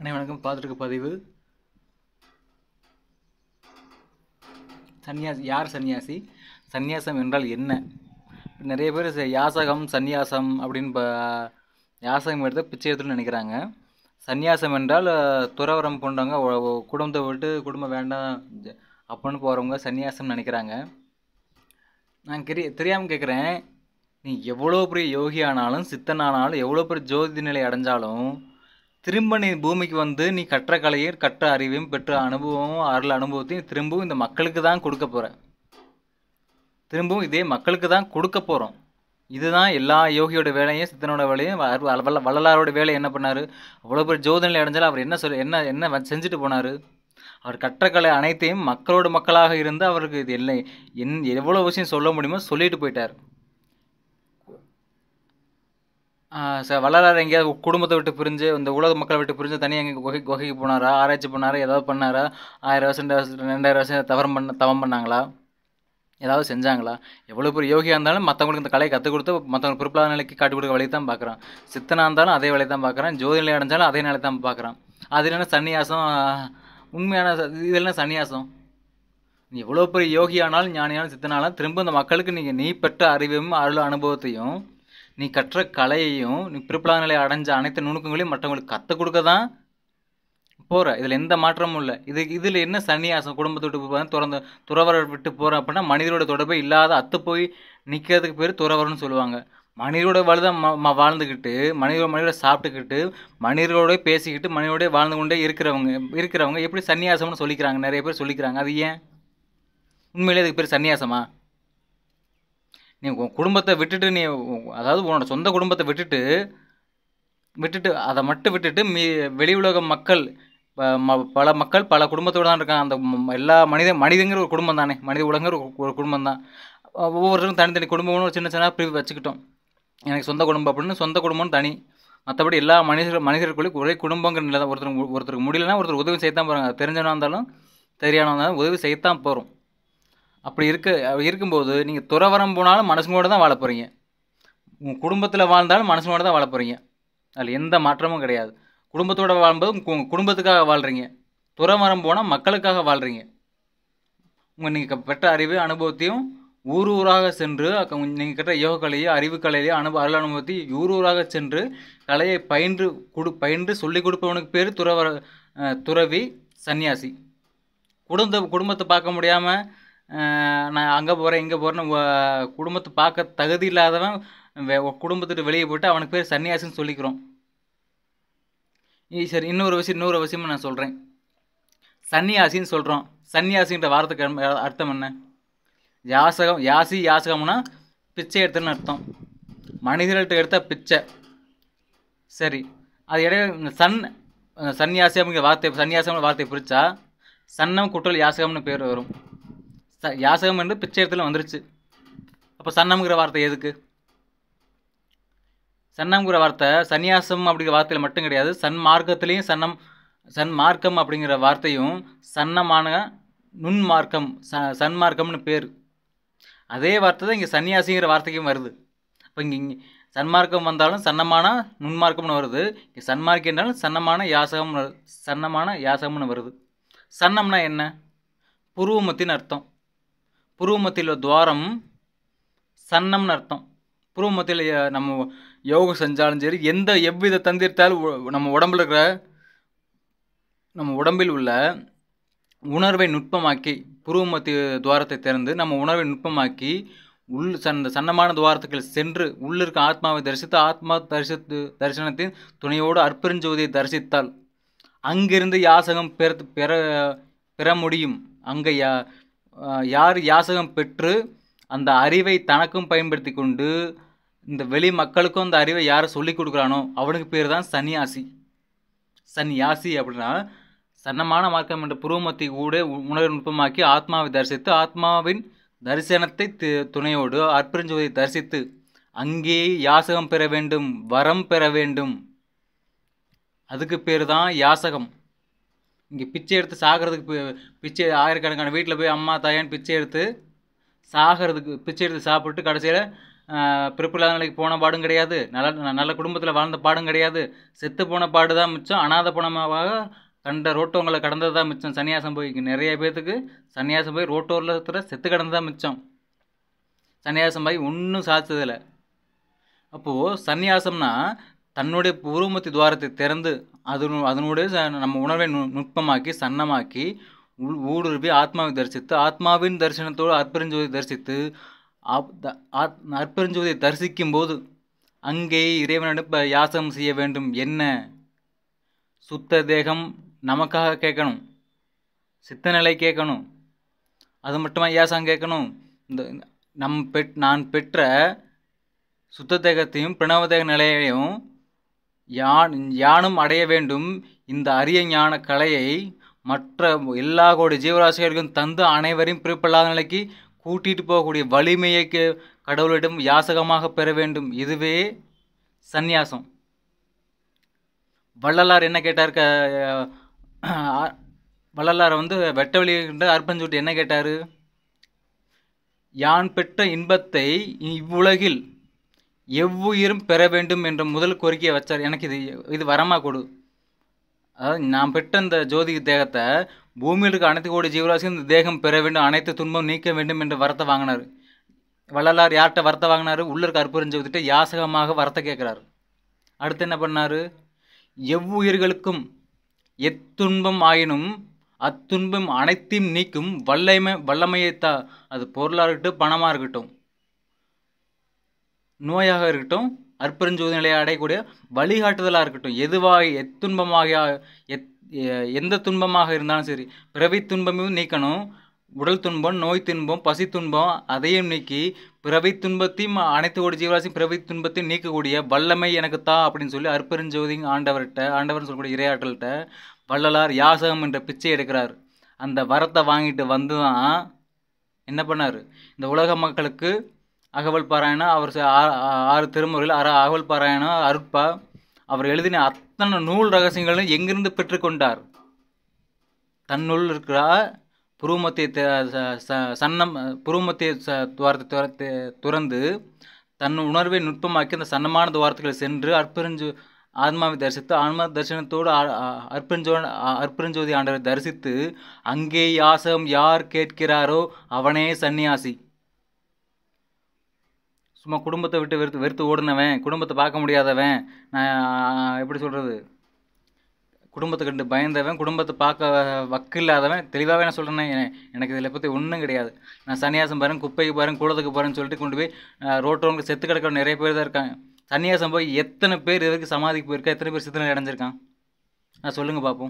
அனைவருக்கும் பார்த்துருக்க பதிவு சன்னியாசி யார் சன்னியாசி சந்நியாசம் என்றால் என்ன நிறைய பேர் ச- யாசகம் சந்நியாசம் அப்படின்னு இப்போ யாசகம் எடுத்து பிச்சை எடுத்துன்னு நினைக்கிறாங்க சந்நியாசம் என்றால் அஹ், துறவரம் கொண்டவங்க ஒ- ஒ- குடும்பத்தை விட்டு குடும்பம் வேண்டாம் ஜ- அப்படின்னு போகிறவங்க சந்நியாசம் நினைக்கிறாங்க நான் தெரிய தெரியாமல் கேட்குறேன் நீ எவ்வளோ பெரிய யோகி ஆனாலும் சித்தன் ஆனாலும் எவ்வளோ பெரிய ஜோதி நிலை அடைஞ்சாலும் திரும்ப நீ பூமிக்கு வந்து நீ கற்ற கலையும் கற்ற அறிவையும் பெற்ற அனுபவமும் அருள் அனுபவத்தையும் திரும்பவும் இந்த மக்களுக்கு தான் கொடுக்க போகிற திரும்பவும் இதே மக்களுக்கு தான் கொடுக்க போகிறோம் இதுதான் எல்லா யோகியோட வேலையும் சித்தனோட வேலையும் வ- வ- வள்ள- வள்ளலாரோட வேலை என்ன பண்ணார் அவ்வளோ பெரிய ஜோதி நிலை அடைஞ்சாலும் அவர் என்ன சொல் என்ன என்ன வ- செஞ்சுட்டு போனார் அவர் கற்றக்கலை அனைத்தையும் மக்களோட மக்களாக இருந்து அவருக்கு இது இல்லை என் எவ்வளோ விஷயம் சொல்ல முடியுமோ சொல்லிட்டு போயிட்டார் ஆஹ் ச வள்ளலார் எங்கேயாவது குடும்பத்தை விட்டு பிரிஞ்சு இந்த உலக மக்களை விட்டு பிரிஞ்சு தனியாக எங்கே குகை குகைக்கு போனாரா ஆராய்ச்சி பண்ணாரா ஏதாவது பண்ணாரா ஆயிரம் வருஷம் ரெண்டாயிரம் வருஷம் ரெண்டாயிரம் வருஷம் தவறம் பண்ண தவம் பண்ணாங்களா ஏதாவது செஞ்சாங்களா எவ்வளோ பெரிய யோகியாக இருந்தாலும் மற்றவங்களுக்கு இந்த கலையை கற்றுக் கொடுத்து மற்றவங்க பிற்பலாத நிலைக்கு காட்டி கொடுக்க வழியை தான் பார்க்குறான் சித்தனாக இருந்தாலும் அதே வேலையை தான் பார்க்குறான் ஜோதி நிலை அடைஞ்சாலும் அதே நிலை தான் பார்க்குறான் அது என்ன சன்னியாசம் ஆஹ் உண்மையான ச- இது என்ன சன்னியாசம் நீ எவ்வளோ பெரிய யோகியானாலும் ஞானியானாலும் சித்தனாலும் திரும்ப இந்த மக்களுக்கு நீங்கள் நீ பெற்ற அறிவையும் அருள் அனுபவத்தையும் நீ கற்ற கலையையும் நீ பிற்பலா நிலை அடைஞ்ச அனைத்து நுணுக்கங்களையும் மற்றவங்களுக்கு கற்றுக் கொடுக்க தான் போகிற இதில் எந்த மாற்றமும் இல்லை இது இதில் என்ன சன்னியாசம் குடும்பத்தை விட்டு போகிறேன் திறந்த துறவரை விட்டு போகிறேன் அப்படின்னா மனிதரோட தொடர்பே இல்லாத அத்து போய் நிற்கிறதுக்கு பேர் துறவரம்னு சொல்லுவாங்க மனிதரோட வாழ்தான் ம ம- வாழ்ந்துக்கிட்டு மனிதரோட மனிதரோட சாப்பிட்டுக்கிட்டு மனிதரோட பேசிக்கிட்டு மனிதரோட வாழ்ந்து கொண்டே இருக்கிறவங்க இருக்கிறவங்க எப்படி சன்னியாசம்னு சொல்லிக்கிறாங்க நிறைய பேர் சொல்லிக்கிறாங்க அது ஏன் உண்மையிலே அதுக்கு பேர் சன்னியாசமா நீ உன் குடும்பத்தை விட்டுட்டு நீ உ- அதாவது உன்னோட சொந்த குடும்பத்தை விட்டுட்டு விட்டுட்டு அதை மட்டும் விட்டுட்டு மீ வெளி உலக மக்கள் ப- ம- பல மக்கள் பல குடும்பத்தோடு தான் இருக்காங்க அந்த ம- ம- எல்லா மனித மனிதங்கிற ஒரு குடும்பம் தானே மனித உலகங்கிற ஒரு ஒரு குடும்பம் தான் ஒவ்வொருத்தரும் தனித்தனி குடும்பம்னு ஒரு சின்ன சின்ன பிரிவு வச்சுக்கிட்டோம் எனக்கு சொந்த குடும்பம் அப்படின்னு சொந்த குடும்பம்னு தனி மற்றபடி எல்லா மனிதர் மனிதர்களுக்குள்ளே ஒரே குடும்பங்கிற நிலை தான் ஒருத்தருக்கு ஒருத்தருக்கு முடியலன்னா ஒருத்தர் உதவி செய்யத்தான் போகிறாங்க தெரிஞ்சவனா இருந்தாலும் தெரியாதவனா இருந்தாலும் உதவி செய்யத்தான் போகிறோம் அப்படி இருக்க இருக்கும்போது நீங்கள் துறவரம் போனாலும் மனசுங்களோட தான் வாழ போகிறீங்க உங்கள் குடும்பத்தில் வாழ்ந்தாலும் மனசுங்களோட தான் வாழ போகிறீங்க அதில் எந்த மாற்றமும் கிடையாது குடும்பத்தோட வாழும்போது உங்கள் குடும்பத்துக்காக வாழ்கிறீங்க துறவரம் போனால் மக்களுக்காக வாழ்கிறீங்க உங்கள் நீங்கள் பெற்ற அறிவு அனுபவத்தையும் ஊர் ஊராக சென்று நீங்கள் கற்ற யோக கலையோ அறிவு கலையோ அனுபவ அருள் அனுபவத்தையும் ஊர் ஊராக சென்று கலையை பயின்று கொடு பயின்று சொல்லிக் கொடுப்பவனுக்கு பேர் துறவர அஹ், துறவி சன்னியாசி குடும்ப குடும்பத்தை பார்க்க முடியாமல் நான் அங்கே போகிறேன் இங்கே போகிறேன்னு குடும்பத்தை பார்க்க தகுதி இல்லாதவன் வே- குடும்பத்துட்டு வெளியே போயிட்டு அவனுக்கு பேர் சன்னியாசின்னு சொல்லிக்கிறோம் இ- சரி இன்னொரு விஷயம் இன்னொரு விஷயமும் நான் சொல்கிறேன் சன்னியாசின்னு சொல்கிறோம் சன்னியாசின்ற வார்த்தைக்கு அர்த்தம் அர்த்தம் என்ன யாசகம் யாசி யாசகம்னா பிச்சை எடுத்துன்னு அர்த்தம் மனிதர்கள்ட்ட எடுத்த பிச்சை சரி அது இடையில இந்த சன் அஹ் சன்னியாசி அப்படிங்கிற வார்த்தை சன்னியாசம்னு வார்த்தையை பிரித்தா சன்னம் குற்றல் யாசகம்னு பேர் வரும் ச யாசகம் என்று பிச்சை இடத்துல வந்துருச்சு அப்போ சன்னம்ங்கிற வார்த்தை எதுக்கு சன்னம்ங்கிற வார்த்தை சந்நியாசம் அப்படிங்கிற வார்த்தையில் மட்டும் கிடையாது சன்மார்க்கத்துலேயும் சன்னம் சன்மார்க்கம் அப்படிங்கிற வார்த்தையும் சன்னமான நுண்மார்க்கம் ச சன்மார்க்கம்னு பேர் அதே வார்த்தை தான் இங்கே சன்னியாசிங்கிற வார்த்தைக்கும் வருது இப்போ இங்கே இங்கே சன்மார்க்கம் வந்தாலும் சன்னமான நுண்மார்க்கம்னு வருது இங்கே சன்மார்க்கம் என்றாலும் சன்னமான யாசகம் சன்னமான யாசகம்னு வருது சன்னம்னா என்ன புருவமத்தின் அர்த்தம் புருவமத்தில் துவாரம் சன்னம்னு அர்த்தம் புருவமத்தில் ய- நம்ம யோகம் செஞ்சாலும் சரி எந்த எவ்வித தந்திரத்தாலும் உ- நம்ம உடம்புல இருக்கிற நம்ம உடம்பில் உள்ள உணர்வை நுட்பமாக்கி புருவமத்தி துவாரத்தை திறந்து நம்ம உணர்வை நுட்பமாக்கி உள் சன் சன்னமான துவாரத்துக்குள் சென்று உள்ளிருக்க ஆத்மாவை தரிசித்து ஆத்மா தரிசித்து தரிசனத்தின் துணையோடு அற்பெருஞ்சோதியை தரிசித்தால் அங்கிருந்து யாசகம் பெற பெற பெற முடியும் அங்கே யா ஆஹ் யார் யாசகம் பெற்று அந்த அறிவை தனக்கும் பயன்படுத்தி கொண்டு இந்த வெளி மக்களுக்கும் அந்த அறிவை யார் சொல்லி கொடுக்குறானோ அவனுக்கு பேர் தான் சன்னியாசி சன்னியாசி அப்படின்னா சன்னமான மார்க்கம் என்ற புருவமத்தை கூட உ- உணர்வு நுட்பமாக்கி ஆத்மாவை தரிசித்து ஆத்மாவின் தரிசனத்தை தி- துணையோடு அற்பெருஞ்சோதியை தரிசித்து அங்கே யாசகம் பெற வேண்டும் வரம் பெற வேண்டும் அதுக்கு பேர் தான் யாசகம் இங்கே பிச்சை எடுத்து சாகிறதுக்கு பி- பிச்சை ஆயிரக்கணக்கான வீட்டில் போய் அம்மா தாயான்னு பிச்சை எடுத்து சாகிறதுக்கு பிச்சை எடுத்து சாப்பிட்டு கடைசியில் பிறப்பில்லாத நிலைக்கு போன பாடும் கிடையாது நல்ல நல்ல குடும்பத்தில் வாழ்ந்த பாடும் கிடையாது செத்து போன பாடு தான் மிச்சம் அனாத பணமாக கண்ட ரோட்டோங்களை கடந்தது தான் மிச்சம் சன்னியாசம் போய் நிறைய பேர்த்துக்கு சன்னியாசம் போய் ரோட்டோரில் இருக்கிற செத்து கடந்தது தான் மிச்சம் சன்னியாசம் போய் ஒன்றும் சாதிச்சதில்லை அப்போது சந்நியாசம்னா தன்னுடைய பூர்வமத்தி துவாரத்தை திறந்து அது அதனுடைய ச- நம்ம உணர்வை நு நுட்பமாக்கி சன்னமாக்கி உள் ஊடுருவி ஆத்மாவை தரிசித்து ஆத்மாவின் தரிசனத்தோடு அற்பெருஞ்சோதி தரிசித்து ஆப் த- ஆத் அற்பெருஞ்சோதியை தரிசிக்கும் போது அங்கே இறைவனிடம் ப- யாசகம் செய்ய வேண்டும் என்ன சுத்த தேகம் நமக்காக கேட்கணும் சித்தநிலை கேட்கணும் அது மட்டுமா யாசகம் கேட்கணும் இந்த நம் பெற் நான் பெற்ற சுத்த தேகத்தையும் பிரணவ தேக நிலையையும் யான் யானும் அடைய வேண்டும் இந்த அரிய ஞான கலையை மற்ற எல்லா கோடி ஜீவராசிகளுக்கும் தந்து அனைவரையும் பிறப்பில்லாத நிலைக்கு கூட்டிட்டு போகக்கூடிய வலிமையை கே- கடவுளிடம் யாசகமாக பெற வேண்டும் இதுவே சந்நியாசம் வள்ளலார் என்ன கேட்டார் க ஆ- வள்ளலார் வந்து வெட்ட வெளியிட்ட அர்ப்பஞ்சூட்டி என்ன கேட்டார் யான் பெற்ற இன்பத்தை இவ்வுலகில் எவ்வுயிரும் பெற வேண்டும் என்ற முதல் கோரிக்கையை வச்சார் எனக்கு இது இது வரமா கொடு அதாவது நான் பெற்ற இந்த ஜோதி தேகத்தை பூமியில் இருக்க அனைத்து கோடி ஜீவராசியும் இந்த தேகம் பெற வேண்டும் அனைத்து துன்பம் நீக்க வேண்டும் என்று வரத்தை வாங்கினார் வள்ளலார் யார்கிட்ட வரத்தை வாங்கினாரு உள்ள இருக்க அற்புரிஞ்சவத்திட்ட யாசகமாக வரத்தை கேட்குறாரு அடுத்து என்ன பண்ணாரு எவ்வுயிர்களுக்கும் எத்துன்பம் ஆயினும் அத்துன்பம் அனைத்தையும் நீக்கும் வல்லமை வல்லமையைத்தா அது பொருளாக இருக்கட்டும் பணமாக இருக்கட்டும் நோயாக இருக்கட்டும் அற்பெருஞ்சோதி நிலையை அடையக்கூடிய வழிகாட்டுதலாக இருக்கட்டும் எதுவாக எத்துன்பமாக எத் எ- எந்த துன்பமாக இருந்தாலும் சரி பிறவி துன்பமும் நீக்கணும் உடல் துன்பம் நோய் துன்பம் பசி துன்பம் அதையும் நீக்கி பிறவி துன்பத்தையும் அனைத்து கோடி ஜீவராசியும் பிறவி துன்பத்தையும் நீக்கக்கூடிய வல்லமை எனக்கு தா அப்படின்னு சொல்லி அற்பெருஞ்சோதி ஆண்டவர்கிட்ட ஆண்டவர்னு சொல்லக்கூடிய இரையாற்றல்கிட்ட வள்ளலார் யாசகம் என்ற பிச்சை எடுக்கிறார் அந்த வரத்தை வாங்கிட்டு வந்து தான் என்ன பண்ணார் இந்த உலக மக்களுக்கு அகவல் பாராயணம் அவர் செ- ஆ- ஆ- ஆறு திருமுறையில் அற அகவல் பாராயணம் அருட்பா அவர் எழுதின அத்தனை நூல் ரகசியங்களும் எங்கிருந்து பெற்றுக்கொண்டார் தன்னுள் இருக்கிற புருவமத்திய த- ச- ச- சன்னம் புருவமத்திய ச துவாரத்தை துரத்து துறந்து தன் உணர்வை நுட்பமாக்கி அந்த சன்னமான துவாரத்துகளை சென்று அற்பெருஞ்சு ஆத்மாவை தரிசித்து ஆன்மா தரிசனத்தோடு ஆ- ஆ- அற்பெருஞ்சோ ஆ- அற்பெருஞ்சோதி ஆண்டவரை தரிசித்து அங்கே யாசகம் யார் கேட்கிறாரோ அவனே சந்நியாசி சும்மா குடும்பத்தை விட்டு வெறுத்து வெறுத்து ஓடுனவன் குடும்பத்தை பார்க்க முடியாதவன் நான் எப்படி சொல்கிறது குடும்பத்தை கண்டு பயந்தவன் குடும்பத்தை பார்க்க வக்கு இல்லாதவன் தெளிவாகவே நான் சொல்கிறேன் எனக்கு இதில் பற்றி ஒன்றும் கிடையாது நான் சன்னியாசம் பாருங்க குப்பைக்கு பாருங்க கூடத்துக்கு பாருன்னு சொல்லிட்டு கொண்டு போய் ரோட்டோங்க செத்து கிடக்கிற நிறைய பேர் தான் இருக்காங்க சன்னியாசம் போய் எத்தனை பேர் இது வரைக்கும் சமாதிக்கு போயிருக்கா எத்தனை பேர் சித்தனை அடைஞ்சிருக்கான் நான் சொல்லுங்கள் பார்ப்போம்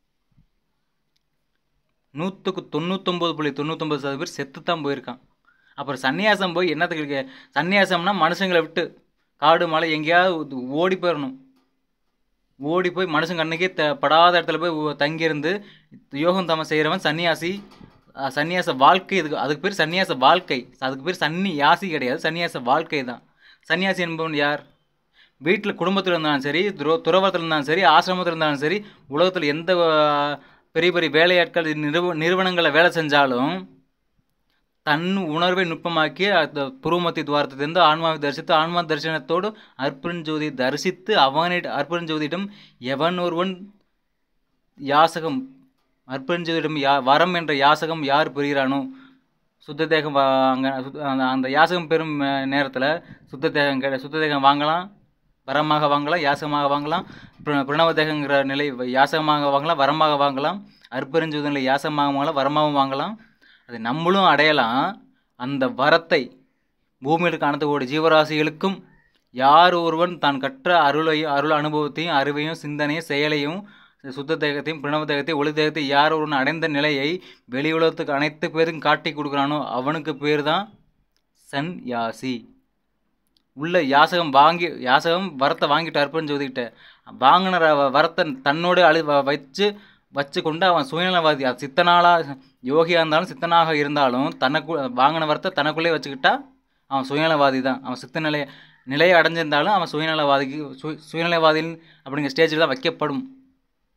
நூற்றுக்கு தொண்ணூத்தொம்பது புள்ளி தொண்ணூத்தொம்பது சதவீதம் பேர் செத்து தான் போயிருக்கான் அப்புறம் சன்னியாசம் போய் என்னத்துக்கு இருக்க சன்னியாசம்னா மனுஷங்களை விட்டு காடு மலை எங்கேயாவது ஓடி போயிடணும் ஓடி போய் மனுஷன் கண்ணுக்கே த படாத இடத்துல போய் உ- தங்கியிருந்து யோகம் தம செய்கிறவன் சன்னியாசி அஹ் சன்னியாச வாழ்க்கை இதுக்கு அதுக்கு பேர் சன்னியாச வாழ்க்கை அதுக்கு பேர் சன்னியாசி கிடையாது சன்னியாச வாழ்க்கை தான் சன்னியாசி என்பவன் யார் வீட்டில் குடும்பத்தில் இருந்தாலும் சரி துர துறவரத்தில் இருந்தாலும் சரி ஆசிரமத்தில் இருந்தாலும் சரி உலகத்தில் எந்த அஹ், பெரிய பெரிய வேலையாட்கள் நிறுவ நிறுவனங்களில் வேலை செஞ்சாலும் தன் உணர்வை நுட்பமாக்கி அந்த புருவமத்தி துவாரத்திலிருந்து ஆன்மாவை தரிசித்து ஆன்மா தரிசனத்தோடு அற்பெருஞ்சோதியை தரிசித்து அவனிட அற்பெருஞ்சோதியிடம் எவன் ஒருவன் யாசகம் அற்பெருஞ்சோதியிடம் யா வரம் என்ற யாசகம் யார் பெறுகிறானோ சுத்த தேகம் வாங்க சுத்த- அந்த அந்த யாசகம் பெறும் நேரத்தில் சுத்த தேகம் கிடை சுத்த தேகம் வாங்கலாம் வரமாக வாங்கலாம் யாசகமாக வாங்கலாம் பிர- பிரணவ தேகங்கிற நிலை யாசகமாக வாங்கலாம் வரமாக வாங்கலாம் அற்பெருஞ்சோதி நிலை யாசகமாக வாங்கலாம் வரமாகவும் வாங்கலாம் அது நம்மளும் அடையலாம் அந்த வரத்தை பூமியில் இருக்க அனைத்து கோடி ஜீவராசிகளுக்கும் யார் ஒருவன் தான் கற்ற அருளையும் அருள் அனுபவத்தையும் அறிவையும் சிந்தனையும் செயலையும் சுத்த தேகத்தையும் பிரணவ தேகத்தையும் ஒளி தேகத்தை யார் ஒருவன் அடைந்த நிலையை வெளி உலகத்துக்கு அனைத்து பேருக்கும் காட்டி கொடுக்குறானோ அவனுக்கு பேர் தான் சன் யாசி உள்ள யாசகம் வாங்கி யாசகம் வரத்தை வாங்கிட்டு அர்ப்பணம் ஜோதிக்கிட்ட வாங்கின ர- வரத்தை தன்னோட அழு வ- வச்சு வச்சு கொண்டு அவன் சுயநலவாதி அது சித்தனாலா யோகியாக இருந்தாலும் சித்தனாக இருந்தாலும் தனக்கு வாங்கின வரத்தை தனக்குள்ளே வச்சுக்கிட்டா அவன் சுயநலவாதி தான் அவன் சித்த நிலைய நிலையை அடைஞ்சிருந்தாலும் அவன் சுயநலவாதிக்கு சு சுயநலவாதின் அப்படிங்கிற ஸ்டேஜில் தான் வைக்கப்படும்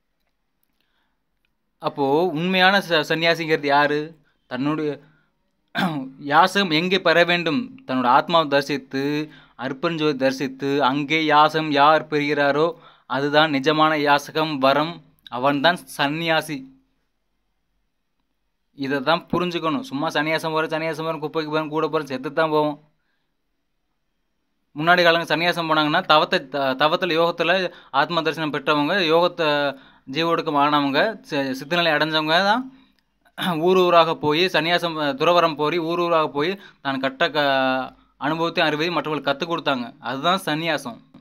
அப்போது உண்மையான ச சன்னியாசிங்கிறது யார் தன்னுடைய யாசகம் எங்கே பெற வேண்டும் தன்னோட ஆத்மாவை தரிசித்து அர்ப்பஞ்சோதி தரிசித்து அங்கே யாசம் யார் பெறுகிறாரோ அதுதான் நிஜமான யாசகம் வரம் அவன்தான் சந்நியாசி இதை தான் புரிஞ்சுக்கணும் சும்மா சன்னியாசம் போகிற சன்னியாசம் போகிற குப்பைக்கு போகிறேன் கூட போகிறேன் செத்து தான் போவோம் முன்னாடி காலங்க சன்னியாசம் போனாங்கன்னா தவத்தை த- தவத்தில் யோகத்தில் ஆத்ம தரிசனம் பெற்றவங்க யோகத்தை ஜீவோடுக்கம் ஆனவங்க சி- சித்தநிலை அடைஞ்சவங்க தான் ஊர் ஊராக போய் சன்னியாசம் துறவரம் போய் ஊர் ஊராக போய் தான் கட்ட க அனுபவத்தையும் அறிவையும் மற்றவங்களுக்கு கற்றுக் கொடுத்தாங்க அதுதான் சன்னியாசம்